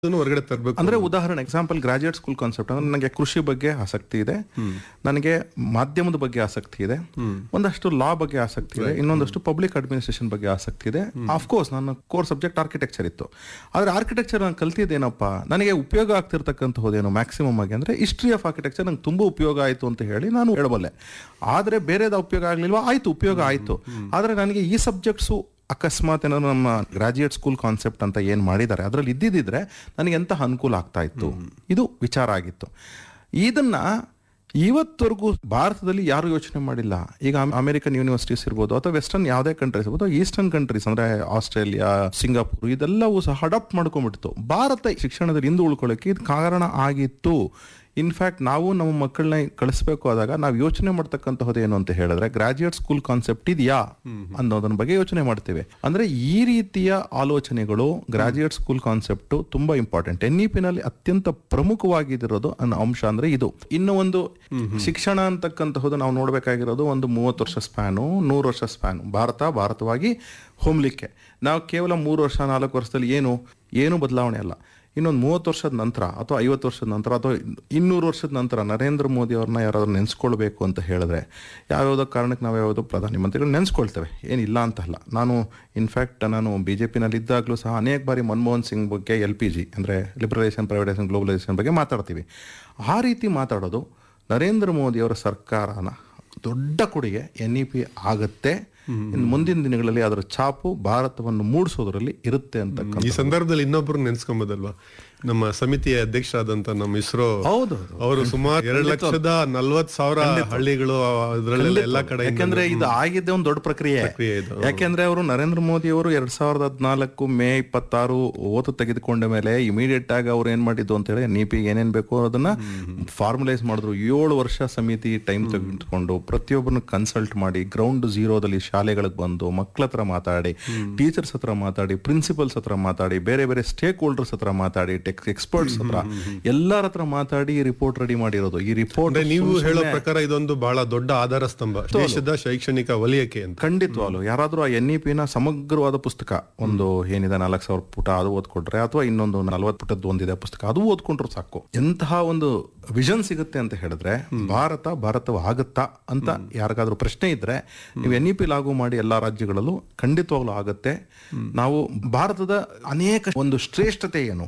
ಅದನ್ನು ಹೊರಗಡೆ ತರಬೇಕು ಅಂದ್ರೆ ಉದಾಹರಣೆ ಎಕ್ಸಾಂಪಲ್ ಗ್ರಾಜುಯೇಟ್ ಸ್ಕೂಲ್ ಕಾನ್ಸೆಪ್ಟ್ ಅಂದ್ರೆ ನನಗೆ ಕೃಷಿ ಬಗ್ಗೆ ಆಸಕ್ತಿ ಇದೆ ನನಗೆ ಮಾಧ್ಯಮದ ಬಗ್ಗೆ ಆಸಕ್ತಿ ಇದೆ ಒಂದಷ್ಟು ಲಾ ಬಗ್ಗೆ ಆಸಕ್ತಿ ಇದೆ ಇನ್ನೊಂದಷ್ಟು ಪಬ್ಲಿಕ್ ಅಡ್ಮಿನಿಸ್ಟ್ರೇಷನ್ ಬಗ್ಗೆ ಆಸಕ್ತಿ ಇದೆ ಕೋರ್ಸ್ ನನ್ನ ಕೋರ್ ಸಬ್ಜೆಕ್ಟ್ ಆರ್ಕಿಟೆಕ್ಚರ್ ಇತ್ತು ಆದ್ರೆ ಆರ್ಕಿಟೆಕ್ಚರ್ ನಾನು ಕಲ್ತಿದ್ದೇನಪ್ಪ ನನಗೆ ಉಪಯೋಗ ಆಗ್ತಿರ್ತಕ್ಕಂಥದ್ದೇನು ಮ್ಯಾಕ್ಸಿಮಮ್ ಆಗಿ ಅಂದ್ರೆ ಹಿಸ್ಟ್ರಿ ಆಫ್ ಆರ್ಕಿಟೆಕ್ಚರ್ ನಂಗೆ ತುಂಬಾ ಉಪಯೋಗ ಆಯ್ತು ಅಂತ ಹೇಳಿ ನಾನು ಹೇಳಬಲ್ಲೆ ಆದ್ರೆ ಬೇರೆದ ಉಪಯೋಗ ಆಗ್ಲಿಲ್ವಾ ಆಯ್ತು ಉಪಯೋಗ ಆಯ್ತು ಆದ್ರೆ ನನಗೆ ಈ ಸಬ್ಜೆಕ್ಟ್ಸು ಅಕಸ್ಮಾತ್ ಏನಾದ್ರು ನಮ್ಮ ಗ್ರಾಜುಯೇಟ್ ಸ್ಕೂಲ್ ಕಾನ್ಸೆಪ್ಟ್ ಅಂತ ಏನು ಮಾಡಿದ್ದಾರೆ ಅದರಲ್ಲಿ ಇದ್ದಿದ್ದಿದ್ರೆ ನನಗೆ ಎಂತಹ ಅನುಕೂಲ ಆಗ್ತಾ ಇತ್ತು ಇದು ವಿಚಾರ ಆಗಿತ್ತು ಇದನ್ನ ಇವತ್ತವರೆಗೂ ಭಾರತದಲ್ಲಿ ಯಾರು ಯೋಚನೆ ಮಾಡಿಲ್ಲ ಈಗ ಅಮ್- ಅಮೆರಿಕನ್ ಯೂನಿವರ್ಸಿಟೀಸ್ ಇರ್ಬೋದು ಅಥವಾ ವೆಸ್ಟರ್ನ್ ಯಾವುದೇ ಕಂಟ್ರೀಸ್ ಇರ್ಬೋದು ಈಸ್ಟರ್ನ್ ಕಂಟ್ರೀಸ್ ಅಂದ್ರೆ ಆಸ್ಟ್ರೇಲಿಯಾ ಸಿಂಗಾಪುರ್ ಇದೆಲ್ಲವೂ ಸಹ ಅಡಾಪ್ಟ್ ಮಾಡ್ಕೊಂಡ್ಬಿಡ್ತು ಭಾರತ ಶಿಕ್ಷಣದಲ್ಲಿ ಹಿಂದೆ ಉಳ್ಕೊಳ್ಳೋಕೆ ಇದು ಕಾರಣ ಆಗಿತ್ತು ಇನ್ಫ್ಯಾಕ್ಟ್ ನಾವು ನಮ್ಮ ಮಕ್ಕಳನ್ನ ಕಳಿಸ್ಬೇಕು ಆದಾಗ ನಾವು ಯೋಚನೆ ಮಾಡ್ತಕ್ಕಂತಹದ್ದು ಏನು ಅಂತ ಹೇಳಿದ್ರೆ ಗ್ರಾಜುಯೇಟ್ ಸ್ಕೂಲ್ ಕಾನ್ಸೆಪ್ಟ್ ಇದೆಯಾ ಅನ್ನೋದನ್ನ ಬಗ್ಗೆ ಯೋಚನೆ ಮಾಡ್ತೇವೆ ಅಂದ್ರೆ ಈ ರೀತಿಯ ಆಲೋಚನೆಗಳು ಗ್ರಾಜುಯೇಟ್ ಸ್ಕೂಲ್ ಕಾನ್ಸೆಪ್ಟ್ ತುಂಬಾ ಇಂಪಾರ್ಟೆಂಟ್ ಎನ್ ಇ ಪಿ ನಲ್ಲಿ ಅತ್ಯಂತ ಪ್ರಮುಖವಾಗಿದಿರೋದು ಅನ್ನೋ ಅಂಶ ಅಂದ್ರೆ ಇದು ಇನ್ನು ಒಂದು ಶಿಕ್ಷಣ ಅಂತಕ್ಕಂತಹದ್ದು ನಾವು ನೋಡ್ಬೇಕಾಗಿರೋದು ಒಂದು ಮೂವತ್ತು ವರ್ಷ ಸ್ಪ್ಯಾನು ನೂರು ವರ್ಷ ಸ್ಪ್ಯಾನು ಭಾರತ ಭಾರತವಾಗಿ ಹೊಮ್ಲಿಕ್ಕೆ ನಾವು ಕೇವಲ ಮೂರು ವರ್ಷ ನಾಲ್ಕು ವರ್ಷದಲ್ಲಿ ಏನು ಏನು ಬದಲಾವಣೆ ಅಲ್ಲ ಇನ್ನೊಂದು ಮೂವತ್ತು ವರ್ಷದ ನಂತರ ಅಥವಾ ಐವತ್ತು ವರ್ಷದ ನಂತರ ಅಥವಾ ಇನ್ನೂರು ವರ್ಷದ ನಂತರ ನರೇಂದ್ರ ಮೋದಿ ಅವ್ರನ್ನ ಯಾರಾದ್ರೂ ನೆನೆಸ್ಕೊಳ್ಬೇಕು ಅಂತ ಹೇಳಿದ್ರೆ ಯಾವ್ಯಾವುದೋ ಕಾರಣಕ್ಕೆ ನಾವು ಯಾವುದೋ ಪ್ರಧಾನಿ ಮಂತ್ರಿಗಳು ನೆನೆಸ್ಕೊಳ್ತೇವೆ ಏನಿಲ್ಲ ಅಂತ ಅಲ್ಲ ನಾನು ಇನ್ಫ್ಯಾಕ್ಟ್ ನಾನು ಬಿ ಜೆ ಪಿನಲ್ಲಿ ಇದ್ದಾಗಲೂ ಸಹ ಅನೇಕ ಬಾರಿ ಮನಮೋಹನ್ ಸಿಂಗ್ ಬಗ್ಗೆ ಎಲ್ ಪಿ ಜಿ ಅಂದರೆ ಲಿಬರಲೈಸೇಷನ್ ಪ್ರೈವೇಟೈಸೇಷನ್ ಗ್ಲೋಬಲೈಸೇಷನ್ ಬಗ್ಗೆ ಮಾತಾಡ್ತೀವಿ ಆ ರೀತಿ ಮಾತಾಡೋದು ನರೇಂದ್ರ ಮೋದಿ ಅವರ ಸರ್ಕಾರನ ದೊಡ್ಡ ಕೊಡುಗೆ ಎನ್ ಇ ಪಿ ಆಗತ್ತೆ ಇನ್ನು ಮುಂದಿನ ದಿನಗಳಲ್ಲಿ ಅದರ ಛಾಪು ಭಾರತವನ್ನು ಮೂಡಿಸೋದ್ರಲ್ಲಿ ಇರುತ್ತೆ ಅಂತಕ್ಕಂಥ ಈ ಸಂದರ್ಭದಲ್ಲಿ ಇನ್ನೊಬ್ರು ನೆನ್ಸ್ಕೊಂಬೋದಲ್ವಾ ನಮ್ಮ ಸಮಿತಿಯ ಅಧ್ಯಕ್ಷರಾದಂತ ನಮ್ಮ ಇಸ್ರೋ ಹೌದು ಅವರು ಸುಮಾರು ಎರಡು ಲಕ್ಷದ ನಲ್ವತ್ ಸಾವಿರ ಹಳ್ಳಿಗಳು ಅದರಲ್ಲೆಲ್ಲ ಎಲ್ಲಾ ಕಡೆ ಯಾಕೆಂದ್ರೆ ಇದು ಆಗಿದ್ದೇ ಒಂದು ದೊಡ್ಡ ಪ್ರಕ್ರಿಯೆ ಪ್ರಕ್ರಿಯೆ ಇದು. ಯಾಕೆಂದ್ರೆ ಅವರು ನರೇಂದ್ರ ಮೋದಿ ಅವರು ಎರಡ್ ಸಾವಿರದ ಹದಿನಾಲ್ಕು ಮೇ ಇಪ್ಪತ್ತಾರು ಓತು ತೆಗೆದುಕೊಂಡ ಮೇಲೆ ಇಮಿಡಿಯೇಟ್ ಆಗಿ ಅವ್ರು ಏನ್ ಮಾಡಿದ್ದು ಅಂತ ಹೇಳಿ ನೀಪಿ ಏನೇನ್ ಬೇಕು ಅದನ್ನ ಫಾರ್ಮುಲೈಸ್ ಮಾಡಿದ್ರು ಏಳು ವರ್ಷ ಸಮಿತಿ ಟೈಮ್ ತೆಗೆದುಕೊಂಡು ಪ್ರತಿಯೊಬ್ಬರನ್ನ ಕನ್ಸಲ್ಟ್ ಮಾಡಿ ಗ್ರೌಂಡ್ ಝೀರೋದಲ್ಲಿ ಶಾಲೆಗಳಿಗೆ ಬಂದು ಮಕ್ಕಳ ಹತ್ರ ಮಾತಾಡಿ ಟೀಚರ್ಸ್ ಹತ್ರ ಮಾತಾಡಿ ಪ್ರಿನ್ಸಿಪಲ್ಸ್ ಹತ್ರ ಮಾತಾಡಿ ಬೇರೆ ಬೇರೆ ಸ್ಟೇಕ್ ಹೋಲ್ಡರ್ಸ್ ಹತ್ರ ಮಾತಾಡಿ ಟೆಕ್ ಎಕ್ಸ್ಪರ್ಟ್ಸ್ ಹತ್ರ ಎಲ್ಲರ ಹತ್ರ ಮಾತಾಡಿ ರಿಪೋರ್ಟ್ ರೆಡಿ ಮಾಡಿರೋದು ಈ ರಿಪೋರ್ಟ್ ಅಂದ್ರೆ ನೀವು ಹೇಳೋ ಪ್ರಕಾರ ಇದೊಂದು ಬಹಳ ದೊಡ್ಡ ಆಧಾರ ಸ್ತಂಭ ದೇಶದ ಶೈಕ್ಷಣಿಕ ವಲಯಕ್ಕೆ ಅಂತ ಖಂಡಿತವಾಗ್ಲು ಯಾರಾದ್ರೂ ಆ ಎನ್ ಇ ಪಿನ ಸಮಗ್ರವಾದ ಪುಸ್ತಕ ಒಂದು ಏನಿದೆ ನಾಲ್ಕು ಸಾವಿರ ಪುಟ ಅದು ಓದ್ಕೊಂಡ್ರೆ ಅಥವಾ ಇನ್ನೊಂದು ನಲವತ್ತು ಪುಟದ್ದು ಒಂದಿದೆ ಪುಸ್ತಕ ಅದು ಓದ್ಕೊಂಡ್ರು ಸಾಕು ಎಂತಹ ಒಂದು ವಿಷನ್ ಸಿಗುತ್ತೆ ಅಂತ ಹೇಳಿದ್ರೆ ಭಾರತ ಭಾರತವಾಗುತ್ತಾ ಅಂತ ಯಾರಿಗಾದ್ರೂ ಪ್ರಶ್ನೆ ಇದ್ರೆ ನೀವು ಎನ್ ಇ ಪಿ ಲಾಗು ಮಾಡಿ ಎಲ್ಲಾ ರಾಜ್ಯಗಳಲ್ಲೂ ಖಂಡಿತವಾಗ್ಲೂ ಆಗುತ್ತೆ ನಾವು ಭಾರತದ ಅನೇಕ ಒಂದು ಶ್ರೇಷ್ಠತೆ ಏನು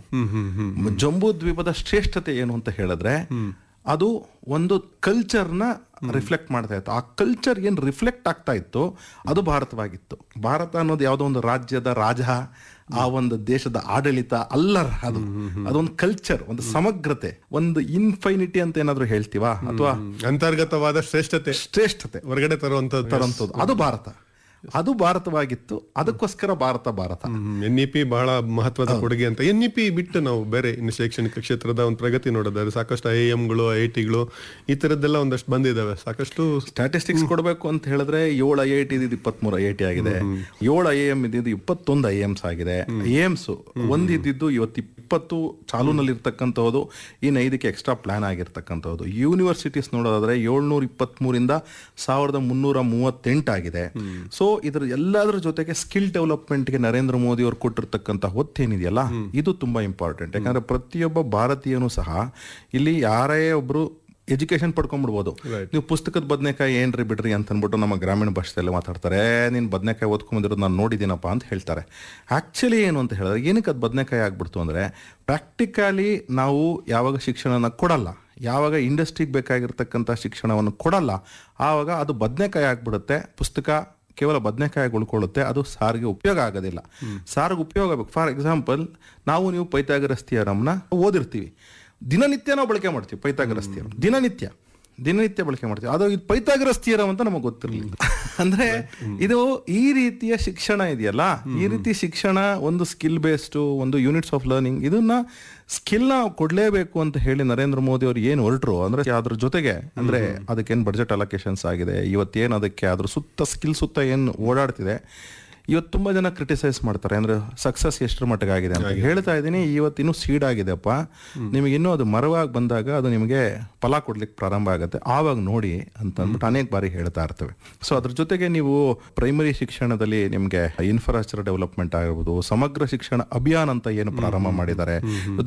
ಜಂಬೂ ದ್ವೀಪದ ಶ್ರೇಷ್ಠತೆ ಏನು ಅಂತ ಹೇಳಿದ್ರೆ ಅದು ಒಂದು ಕಲ್ಚರ್ನ ರಿಫ್ಲೆಕ್ಟ್ ಮಾಡ್ತಾ ಇತ್ತು ಆ ಕಲ್ಚರ್ ಏನ್ ರಿಫ್ಲೆಕ್ಟ್ ಆಗ್ತಾ ಇತ್ತು ಅದು ಭಾರತವಾಗಿತ್ತು ಭಾರತ ಅನ್ನೋದು ಯಾವುದೋ ಒಂದು ರಾಜ್ಯದ ರಾಜ ಆ ಒಂದು ದೇಶದ ಆಡಳಿತ ಅಲ್ಲ ಅದು ಅದೊಂದು ಕಲ್ಚರ್ ಒಂದು ಸಮಗ್ರತೆ ಒಂದು ಇನ್ಫೈನಿಟಿ ಅಂತ ಏನಾದ್ರು ಹೇಳ್ತೀವಾ ಅಥವಾ ಅಂತರ್ಗತವಾದ ಶ್ರೇಷ್ಠತೆ ಶ್ರೇಷ್ಠತೆ ಹೊರಗಡೆ ತರುವಂತದ್ದು ತರಂತದ್ದು ಅದು ಭಾರತ ಅದು ಭಾರತವಾಗಿತ್ತು ಅದಕ್ಕೋಸ್ಕರ Bharat Bharat N E P ಬಹಳ ಮಹತ್ವದ ಕೊಡುಗೆ ಅಂತ ಎನ್ ಇ ಪಿ ಬಿಟ್ಟು ನಾವು ಬೇರೆ ಇನ್ನು ಶೈಕ್ಷಣಿಕ ಕ್ಷೇತ್ರದ ಒಂದು ಪ್ರಗತಿ ನೋಡೋದಾದ್ರೆ ಸಾಕಷ್ಟು ಐ ಗಳು ಐ ಟಿಗಳು ಈ ತರದ್ದೆಲ್ಲ ಒಂದಷ್ಟು ಬಂದಿದಾವೆ ಸಾಕಷ್ಟು ಸ್ಟ್ಯಾಟಿಸ್ಟಿಕ್ಸ್ ಕೊಡಬೇಕು ಅಂತ ಹೇಳಿದ್ರೆ ಏಳು ಐ ಐ ಟಿ ಇದ್ದು ಇಪ್ಪತ್ಮೂರು ಐ ಐ ಟಿ ಆಗಿದೆ ಏಳು ಐ ಎಂ ಇದ್ದಿದ್ದು ಇಪ್ಪತ್ತೊಂದು ಐ ಎಮ್ಸ್ ಆಗಿದೆ ಐ ಎಮ್ಸ್ ಒಂದ್ ಇದ್ದಿದ್ದು ಇವತ್ತು ಇಪ್ಪತ್ತು ಚಾಲೂನಲ್ಲಿ ಇರ್ತಕ್ಕಂಥದ್ದು ಇನ್ನು ಐದಕ್ಕೆ ಎಕ್ಸ್ಟ್ರಾ ಪ್ಲಾನ್ ಆಗಿರ್ತಕ್ಕಂಥದ್ದು ಯೂನಿವರ್ಸಿಟೀಸ್ ನೋಡೋದಾದ್ರೆ ಏಳ್ನೂರ ಇಪ್ಪತ್ಮೂರಿಂದ ಸಾವಿರದ ಮುನ್ನೂರ ಮೂವತ್ತೆಂಟಾಗಿದೆ ಸೊ ಇದ್ರ ಎಲ್ಲದರ ಜೊತೆಗೆ ಸ್ಕಿಲ್ ಡೆವಲಪ್ಮೆಂಟ್ಗೆ ನರೇಂದ್ರ ಮೋದಿ ಅವರು ಕೊಟ್ಟಿರ್ತಕ್ಕಂಥ ಒತ್ತೇನಿದೆಯಲ್ಲ ಇದು ತುಂಬಾ ಇಂಪಾರ್ಟೆಂಟ್ ಯಾಕಂದ್ರೆ ಪ್ರತಿಯೊಬ್ಬ ಭಾರತೀಯನು ಸಹ ಇಲ್ಲಿ ಯಾರೇ ಒಬ್ರು ಎಜುಕೇಶನ್ ಪಡ್ಕೊಂಡ್ಬಿಡ್ಬೋದು ನೀವು ಪುಸ್ತಕದ ಬದನೆಕಾಯಿ ಏನ್ರಿ ಬಿಡ್ರಿ ಅಂತ ಅಂದ್ಬಿಟ್ಟು ನಮ್ಮ ಗ್ರಾಮೀಣ ಭಾಷೆಯಲ್ಲಿ ಮಾತಾಡ್ತಾರೆ ನೀನು ಬದನೆಕಾಯಿ ಓದ್ಕೊಂಬಂದಿರೋದು ನಾನು ನೋಡಿದ್ದೀನಪ್ಪ ಅಂತ ಹೇಳ್ತಾರೆ ಆಕ್ಚುಲಿ ಏನು ಅಂತ ಹೇಳಿದ್ರೆ ಏನಕ್ಕೆ ಅದು ಬದನೆಕಾಯಿ ಆಗ್ಬಿಡ್ತು ಅಂದ್ರೆ ಪ್ರಾಕ್ಟಿಕಲಿ ನಾವು ಯಾವಾಗ ಶಿಕ್ಷಣನ ಕೊಡಲ್ಲ ಯಾವಾಗ ಇಂಡಸ್ಟ್ರಿಗೆ ಬೇಕಾಗಿರ್ತಕ್ಕಂಥ ಶಿಕ್ಷಣವನ್ನು ಕೊಡಲ್ಲ ಆವಾಗ ಅದು ಬದನೆಕಾಯಿ ಆಗ್ಬಿಡುತ್ತೆ ಪುಸ್ತಕ ಕೇವಲ ಬದನೆಕಾಯಿ ಉಳ್ಕೊಳ್ಳುತ್ತೆ ಅದು ಸಾರಿಗೆ ಉಪಯೋಗ ಆಗೋದಿಲ್ಲ ಸಾರಿಗೆ ಉಪಯೋಗ ಆಗಬೇಕು ಫಾರ್ ಎಕ್ಸಾಂಪಲ್ ನಾವು ನೀವು ಪೈತಾಗರಸ್ ಥಿಯರಮ್ನ ಓದಿರ್ತೀವಿ ದಿನನಿತ್ಯ ನಾವು ಬಳಕೆ ಮಾಡ್ತೀವಿ ಪೈತಾಗರಸ್ ಥಿಯರಮ್ ದಿನನಿತ್ಯ ದಿನನಿತ್ಯ ಬಳಕೆ ಮಾಡ್ತೀವಿ ಅದು ಇದು ಪೈತಾಗರಸ್ ಥಿಯರಮ್ ಅಂತ ನಮಗೆ ಗೊತ್ತಿರಲಿಲ್ಲ ಅಂದ್ರೆ ಇದು ಈ ರೀತಿಯ ಶಿಕ್ಷಣ ಇದೆಯಲ್ಲ ಈ ರೀತಿ ಶಿಕ್ಷಣ ಒಂದು ಸ್ಕಿಲ್ ಬೇಸ್ಡ್ ಒಂದು ಯೂನಿಟ್ಸ್ ಆಫ್ ಲರ್ನಿಂಗ್ ಇದನ್ನ ಸ್ಕಿಲ್ ನ ಕೊಡ್ಲೇಬೇಕು ಅಂತ ಹೇಳಿ ನರೇಂದ್ರ ಮೋದಿ ಅವರು ಏನು ಹೊರಟ್ರು ಅಂದ್ರೆ ಅದ್ರ ಜೊತೆಗೆ ಅಂದ್ರೆ ಅದಕ್ಕೇನು ಬಡ್ಜೆಟ್ ಅಲೋಕೇಶನ್ಸ್ ಆಗಿದೆ ಇವತ್ತೇನು ಅದಕ್ಕೆ ಅದ್ರ ಸುತ್ತ ಸ್ಕಿಲ್ ಸುತ್ತ ಏನು ಓಡಾಡ್ತಿದೆ ಇವತ್ತು ತುಂಬಾ ಜನ ಕ್ರಿಟಿಸೈಸ್ ಮಾಡ್ತಾರೆ ಅಂದ್ರೆ ಸಕ್ಸಸ್ ಎಷ್ಟರ ಮಟ್ಟಿಗೆ ಆಗಿದೆ ಅಂತ ಹೇಳ್ತಾ ಇದ್ದೀನಿ ಇವತ್ತು ಇನ್ನೂ ಸೀಡ್ ಆಗಿದೆಪ್ಪ ನಿಮಗೆ ಇನ್ನೂ ಅದು ಮರವಾಗಿ ಬಂದಾಗ ಅದು ನಿಮಗೆ ಫಲ ಕೊಡ್ಲಿಕ್ಕೆ ಪ್ರಾರಂಭ ಆಗುತ್ತೆ ಆವಾಗ ನೋಡಿ ಅಂತ ಅಂದ್ಬಿಟ್ಟು ಅನೇಕ ಬಾರಿ ಹೇಳ್ತಾ ಇರ್ತೇವೆ ಸೊ ಅದ್ರ ಜೊತೆಗೆ ನೀವು ಪ್ರೈಮರಿ ಶಿಕ್ಷಣದಲ್ಲಿ ನಿಮಗೆ ಇನ್ಫ್ರಾಸ್ಟ್ರಕ್ಚರ್ ಡೆವಲಪ್ಮೆಂಟ್ ಆಗಿರ್ಬೋದು ಸಮಗ್ರ ಶಿಕ್ಷಣ ಅಭಿಯಾನ ಅಂತ ಏನು ಪ್ರಾರಂಭ ಮಾಡಿದ್ದಾರೆ